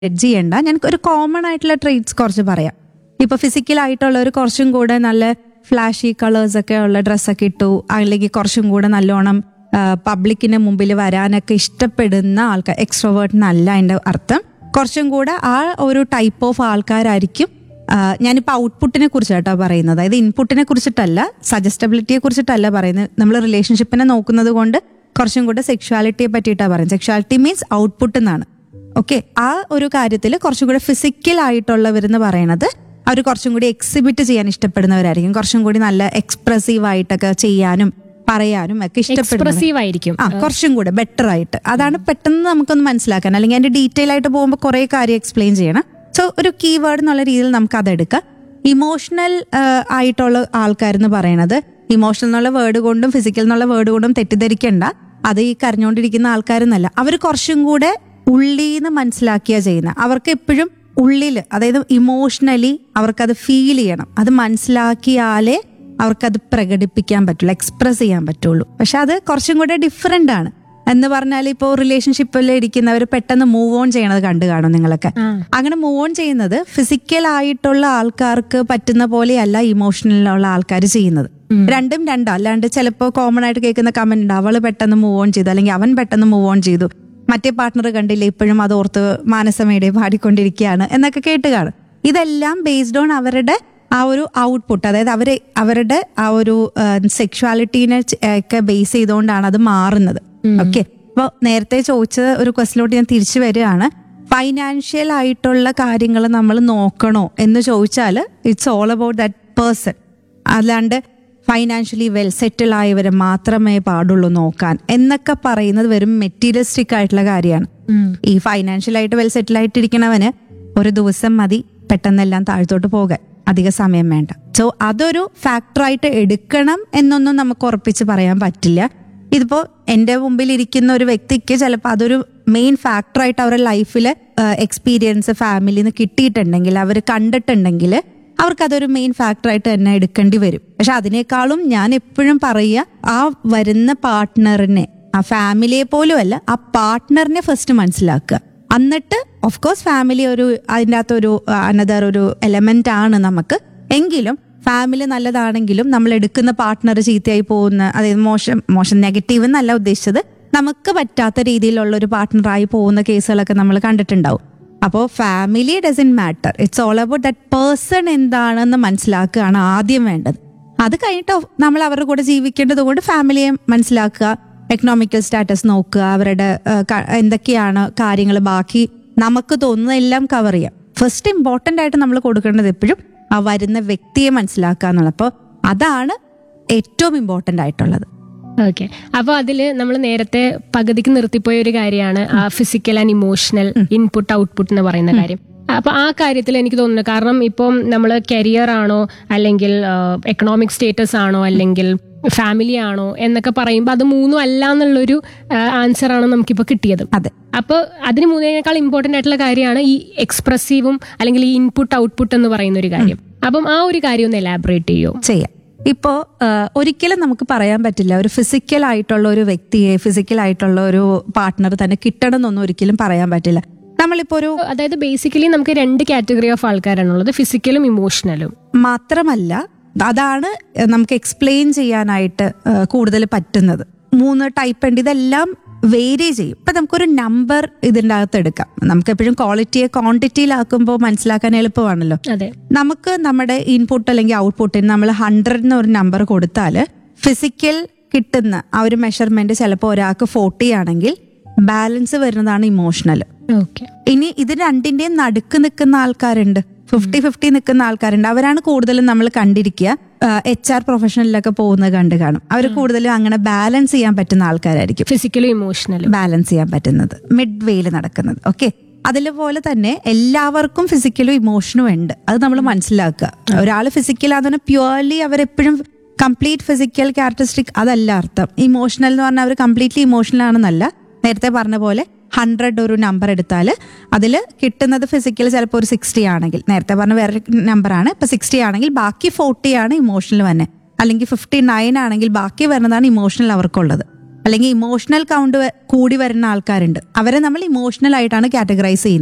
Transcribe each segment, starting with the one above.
Judge ചെയ്യണ്ട ഞാൻ ഒരു കോമൺ ആയിട്ടുള്ള ട്രേറ്റ്സ് കുറച്ച് പറയാം ഇപ്പൊ ഫിസിക്കൽ ആയിട്ടുള്ള ഒരു കുറച്ചും കൂടെ നല്ല ഫ്ലാഷി കളേഴ്സ് ഒക്കെ ഉള്ള ഡ്രസ്സൊക്കെ ഇട്ടു അല്ലെങ്കിൽ കുറച്ചും കൂടെ നല്ലോണം പബ്ലിക്കിന്റെ മുമ്പിൽ വരാനൊക്കെ ഇഷ്ടപ്പെടുന്ന ആൾക്കാർ എക്സ്ട്രോവേർട്ടിനല്ല അതിന്റെ അർത്ഥം കുറച്ചും കൂടെ ആ ഒരു ടൈപ്പ് ഓഫ് ആൾക്കാരായിരിക്കും ആ, ഞാനിപ്പോൾ ഔട്ട്പുട്ടിനെ കുറിച്ചാട്ടോ പറയുന്നത് അതായത് ഇൻപുട്ടിനെ കുറിച്ചിട്ടല്ല സജസ്റ്റബിലിറ്റിയെ കുറിച്ചിട്ടല്ല പറയുന്നത് നമ്മൾ റിലേഷൻഷിപ്പിനെ നോക്കുന്നത് കൊണ്ട് കുറച്ചും കൂടെ സെക്ഷുവാലിറ്റിയെ പറ്റിയിട്ടാണ് പറയുന്നത് സെക്ഷുവാലിറ്റി മീൻസ് ഔട്ട്പുട്ട് എന്നാണ് ഓക്കെ ആ ഒരു കാര്യത്തിൽ കുറച്ചും കൂടെ ഫിസിക്കൽ ആയിട്ടുള്ളവരെന്ന് പറയണത് അവർ കുറച്ചും കൂടി എക്സിബിറ്റ് ചെയ്യാൻ ഇഷ്ടപ്പെടുന്നവരായിരിക്കും കുറച്ചും കൂടി നല്ല എക്സ്പ്രസീവ് ആയിട്ടൊക്കെ ചെയ്യാനും പറയാനും ഒക്കെ ഇഷ്ടപ്പെടുന്നവർ എക്സ്പ്രസീവ് ആയിരിക്കും ആ കുറച്ചും കൂടെ ബെറ്റർ ആയിട്ട് അതാണ് പെട്ടെന്ന് നമുക്കൊന്ന് മനസ്സിലാക്കാൻ അല്ലെങ്കിൽ അതിന്റെ ഡീറ്റെയിൽ ആയിട്ട് പോകുമ്പോൾ കുറെ കാര്യം എക്സ്പ്ലെയിൻ ചെയ്യണം സോ ഒരു കീവേഡ് എന്നുള്ള രീതിയിൽ നമുക്ക് അതെടുക്കാം ഇമോഷണൽ ആയിട്ടുള്ള ആൾക്കാരെന്ന് പറയണത് ഇമോഷണൽ എന്നുള്ള വേർഡ് കൊണ്ടും ഫിസിക്കൽ എന്നുള്ള വേർഡ് കൊണ്ടും തെറ്റിദ്ധരിക്കണ്ട അത് ഈ കരഞ്ഞുകൊണ്ടിരിക്കുന്ന ആൾക്കാരെന്നല്ല അവർ കുറച്ചും കൂടെ ഉള്ളീന്ന് മനസ്സിലാക്കിയാ ചെയ്യുന്നത് അവർക്ക് എപ്പോഴും ഉള്ളിൽ അതായത് ഇമോഷണലി അവർക്കത് ഫീൽ ചെയ്യണം അത് മനസ്സിലാക്കിയാലേ അവർക്കത് പ്രകടിപ്പിക്കാൻ പറ്റുള്ളൂ എക്സ്പ്രസ് ചെയ്യാൻ പറ്റുള്ളൂ പക്ഷെ അത് കുറച്ചും കൂടെ ഡിഫറെന്റ് ആണ് എന്ന് പറഞ്ഞാൽ ഇപ്പോൾ റിലേഷൻഷിപ്പിൽ ഇരിക്കുന്നവർ പെട്ടെന്ന് മൂവ് ഓൺ ചെയ്യണത് കണ്ടു കാണും നിങ്ങളൊക്കെ ആ. അങ്ങനെ മൂവ് ഓൺ ചെയ്യുന്നത് ഫിസിക്കൽ ആയിട്ടുള്ള ആൾക്കാർക്ക് പറ്റുന്ന പോലെയല്ല ഇമോഷണലുള്ള ആൾക്കാർ ചെയ്യുന്നത് രണ്ടും രണ്ടാ അല്ലാണ്ട് ചിലപ്പോൾ കോമൺ ആയിട്ട് കേൾക്കുന്ന കമന്റ് ഉണ്ട് അവള് പെട്ടെന്ന് മൂവ് ഓൺ ചെയ്തു അല്ലെങ്കിൽ അവൻ പെട്ടെന്ന് മൂവ് ഓൺ ചെയ്തു മറ്റേ പാർട്ട്ണർ കണ്ടില്ല ഇപ്പോഴും അത് ഓർത്ത് മാനസമേടെ പാടിക്കൊണ്ടിരിക്കുകയാണ് എന്നൊക്കെ കേട്ട് കാണും ഇതെല്ലാം ബേസ്ഡ് ഓൺ അവരുടെ ആ ഒരു ഔട്ട്പുട്ട് അതായത് അവര് അവരുടെ ആ ഒരു സെക്ഷുവാലിറ്റീനെ ഒക്കെ ബേസ് ചെയ്തുകൊണ്ടാണ് അത് മാറുന്നത് ഓക്കെ അപ്പോൾ നേരത്തെ ചോദിച്ച ഒരു ക്വസ്റ്റിലോട്ട് ഞാൻ തിരിച്ചു വരികയാണ് ഫൈനാൻഷ്യൽ ആയിട്ടുള്ള കാര്യങ്ങൾ നമ്മൾ നോക്കണോ എന്ന് ചോദിച്ചാൽ it's all about that person അല്ലാണ്ട് ഫൈനാൻഷ്യലി വെൽ സെറ്റിൽ ആയവരെ മാത്രമേ പാടുള്ളൂ നോക്കാൻ എന്നൊക്കെ പറയുന്നത് വെറും മെറ്റീരിയലിസ്റ്റിക് ആയിട്ടുള്ള കാര്യമാണ് ഈ ഫൈനാൻഷ്യൽ ആയിട്ട് വെൽ സെറ്റിൽ ആയിട്ടിരിക്കണവന് ഒരു ദിവസം മതി പെട്ടെന്നെല്ലാം താഴ്ത്തോട്ട് പോകാൻ അധിക സമയം വേണ്ട സോ അതൊരു ഫാക്ടറായിട്ട് എടുക്കണം എന്നൊന്നും നമുക്ക് ഉറപ്പിച്ച് പറയാൻ പറ്റില്ല ഇതിപ്പോ എന്റെ മുമ്പിൽ ഇരിക്കുന്ന ഒരു വ്യക്തിക്ക് ചിലപ്പോൾ അതൊരു മെയിൻ ഫാക്ടറായിട്ട് അവരുടെ ലൈഫിൽ എക്സ്പീരിയൻസ് ഫാമിലിയിൽ നിന്ന് കിട്ടിയിട്ടുണ്ടെങ്കിൽ അവർ കണ്ടിട്ടുണ്ടെങ്കിൽ അവർക്ക് അതൊരു മെയിൻ ഫാക്ടറായിട്ട് തന്നെ എടുക്കേണ്ടി വരും പക്ഷെ അതിനേക്കാളും ഞാൻ എപ്പോഴും പറയുക ആ വരുന്ന പാർട്ട്ണറിനെ ആ ഫാമിലിയെ പോലും അല്ല ആ പാർട്ട്ണറിനെ ഫസ്റ്റ് മനസ്സിലാക്കുക എന്നിട്ട് ഓഫ് കോഴ്സ് ഫാമിലി ഒരു അതിൻ്റെ അകത്തൊരു അനദർ ഒരു എലമെന്റ് ആണ് നമുക്ക് എങ്കിലും ഫാമിലി നല്ലതാണെങ്കിലും നമ്മൾ എടുക്കുന്ന പാർട്ട്ണർ ചീത്തയായി പോകുന്ന അതായത് മോശം മോശം നെഗറ്റീവ് എന്നല്ല ഉദ്ദേശിച്ചത് നമുക്ക് പറ്റാത്ത രീതിയിലുള്ള ഒരു പാർട്ട്ണറായി പോകുന്ന കേസുകളൊക്കെ നമ്മൾ കണ്ടിട്ടുണ്ടാവും അപ്പോൾ family doesn't matter it's all about that person എന്താണെന്ന് മനസ്സിലാക്കുകയാണ് ആദ്യം വേണ്ടത് അത് കഴിഞ്ഞിട്ട് നമ്മൾ അവരുടെ കൂടെ ജീവിക്കേണ്ടത് കൊണ്ട് ഫാമിലിയെ മനസ്സിലാക്കുക എക്കണോമിക്കൽ സ്റ്റാറ്റസ് നോക്കുക അവരുടെ ആ, ക- എന്തൊക്കെയാണ് കാര്യങ്ങൾ ബാക്കി നമുക്ക് തോന്നുന്ന എല്ലാം കവർ ചെയ്യാം ഫസ്റ്റ് ഇമ്പോർട്ടൻ്റ് ആയിട്ട് നമ്മൾ കൊടുക്കേണ്ടത് എപ്പോഴും ആ വരുന്ന വ്യക്തിയെ മനസ്സിലാക്കുക എന്നുള്ളത് അപ്പോൾ അതാണ് ഏറ്റവും ഇമ്പോർട്ടൻ്റ് ആയിട്ടുള്ളത് ഓക്കെ അപ്പൊ അതില് നമ്മൾ നേരത്തെ പകുതിക്ക് നിർത്തിപ്പോയ ഒരു കാര്യമാണ് ആ physical and emotional input output എന്ന് പറയുന്ന കാര്യം അപ്പൊ ആ കാര്യത്തിൽ എനിക്ക് തോന്നുന്നു കാരണം ഇപ്പം നമ്മൾ കരിയർ ആണോ അല്ലെങ്കിൽ എക്കണോമിക് സ്റ്റേറ്റസ് ആണോ അല്ലെങ്കിൽ ഫാമിലി ആണോ എന്നൊക്കെ പറയുമ്പോൾ അത് മൂന്നും അല്ല എന്നുള്ളൊരു ആൻസർ ആണ് നമുക്കിപ്പോൾ കിട്ടിയത് അതെ അപ്പോൾ അതിന് മൂന്നേക്കാൾ ഇമ്പോർട്ടന്റ് ആയിട്ടുള്ള കാര്യമാണ് ഈ എക്സ്പ്രസീവും അല്ലെങ്കിൽ ഈ ഇൻപുട്ട് ഔട്ട്പുട്ട് എന്ന് പറയുന്ന ഒരു കാര്യം അപ്പം ആ ഒരു കാര്യം ഒന്ന് എലാബറേറ്റ് ചെയ്യോ ചെയ്യാം ഇപ്പോൾ ഒരിക്കലും നമുക്ക് പറയാൻ പറ്റില്ല ഒരു ഫിസിക്കൽ ആയിട്ടുള്ള ഒരു വ്യക്തിയെ ഫിസിക്കൽ ആയിട്ടുള്ള ഒരു പാർട്ട്ണർ തന്നെ കിട്ടണം എന്നൊന്നും ഒരിക്കലും പറയാൻ പറ്റില്ല നമ്മളിപ്പോ ഒരു അതായത് ബേസിക്കലി നമുക്ക് രണ്ട് കാറ്റഗറി ഓഫ് ആൾക്കാരാണുള്ളത് ഫിസിക്കലും ഇമോഷണലും മാത്രമല്ല അതാണ് നമുക്ക് എക്സ്പ്ലെയിൻ ചെയ്യാനായിട്ട് കൂടുതൽ പറ്റുന്നത് മൂന്ന് ടൈപ്പ് ഉണ്ട് ഇതെല്ലാം വേരി ചെയ്യും ഇപ്പൊ നമുക്കൊരു നമ്പർ ഇതിൻ്റെ അകത്ത് എടുക്കാം നമുക്ക് എപ്പോഴും ക്വാളിറ്റിയെ ക്വാണ്ടിറ്റിയിലാക്കുമ്പോൾ മനസ്സിലാക്കാൻ എളുപ്പമാണല്ലോ അതെ നമുക്ക് നമ്മുടെ ഇൻപുട്ട് അല്ലെങ്കിൽ ഔട്ട്പുട്ടിന് നമ്മൾ ഹൺഡ്രഡ് എന്ന് ഒരു നമ്പർ കൊടുത്താൽ ഫിസിക്കൽ കിട്ടുന്ന ആ ഒരു മെഷർമെന്റ് ചിലപ്പോൾ ഒരാൾക്ക് ഫോർട്ടി ആണെങ്കിൽ ബാലൻസ് വരുന്നതാണ് ഇമോഷണൽ ഓക്കെ ഇനി ഇത് രണ്ടിന്റെയും നടുക്ക് നിൽക്കുന്ന ആൾക്കാരുണ്ട് ഫിഫ്റ്റി ഫിഫ്റ്റി നിൽക്കുന്ന ആൾക്കാരുണ്ട് അവരാണ് കൂടുതലും നമ്മൾ കണ്ടിരിക്കുക എച്ച് ആർ പ്രൊഫഷണലിലൊക്കെ പോകുന്നത് കണ്ട് കാണും അവർ കൂടുതലും അങ്ങനെ ബാലൻസ് ചെയ്യാൻ പറ്റുന്ന ആൾക്കാരായിരിക്കും ഫിസിക്കലും ഇമോഷണലും ബാലൻസ് ചെയ്യാൻ പറ്റുന്നത് മിഡ് വേയിൽ നടക്കുന്നത് ഓക്കെ അതിലുപോലെ തന്നെ എല്ലാവർക്കും ഫിസിക്കലും ഇമോഷനും ഉണ്ട് അത് നമ്മൾ മനസ്സിലാക്കുക ഒരാൾ ഫിസിക്കലാന്ന് പ്യുവർലി അവരെപ്പോഴും കംപ്ലീറ്റ് ഫിസിക്കൽ ക്യാരക്ടറിസ്റ്റിക് അതല്ല അർത്ഥം ഇമോഷണൽ എന്ന് പറഞ്ഞാൽ അവർ കംപ്ലീറ്റ്ലി ഇമോഷണൽ ആണെന്നല്ല നേരത്തെ പറഞ്ഞ പോലെ ഹൺഡ്രഡ് ഒരു നമ്പർ എടുത്താൽ അതിൽ കിട്ടുന്നത് ഫിസിക്കൽ ചിലപ്പോൾ ഒരു സിക്സ്റ്റി ആണെങ്കിൽ നേരത്തെ പറഞ്ഞ വേറെ നമ്പറാണ് ഇപ്പൊ സിക്സ്റ്റി ആണെങ്കിൽ ബാക്കി ഫോർട്ടി ആണ് ഇമോഷണൽ തന്നെ അല്ലെങ്കിൽ ഫിഫ്റ്റി നയൻ ആണെങ്കിൽ ബാക്കി വരുന്നതാണ് ഇമോഷണൽ അവർക്കുള്ളത് അല്ലെങ്കിൽ ഇമോഷണൽ കൗണ്ട് കൂടി വരുന്ന ആൾക്കാരുണ്ട് അവരെ നമ്മൾ ഇമോഷണൽ ആയിട്ടാണ് കാറ്റഗറൈസ് ചെയ്യുന്നത്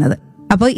അപ്പോൾ